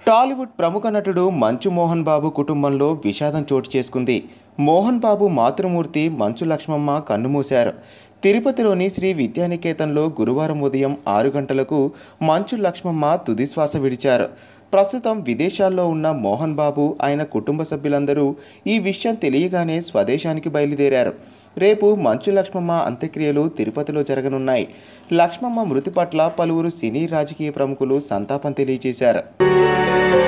టాలీవుడ్ ప్రముఖ నటుడు మంచు మోహన్ బాబు కుటుంబంలో విషాదం చోటు చేసుకుంది మోహన్ బాబు మాతృమూర్తి మంచు లక్ష్మమ్మ కన్నుమూశారు తిరుపతిలోని శ్రీ విద్యానికేతన్లో గురువారం ఉదయం ఆరు గంటలకు మంచు లక్ష్మమ్మ తుదిశ్వాస విడిచారు ప్రస్తుతం విదేశాల్లో ఉన్న మోహన్ బాబు ఆయన కుటుంబ సభ్యులందరూ ఈ విషయం తెలియగానే స్వదేశానికి బయలుదేరారు రేపు మంచు లక్ష్మమ్మ అంత్యక్రియలు తిరుపతిలో జరగనున్నాయి లక్ష్మమ్మ మృతి పట్ల పలువురు సినీ రాజకీయ ప్రముఖులు సంతాపం తెలియజేశారు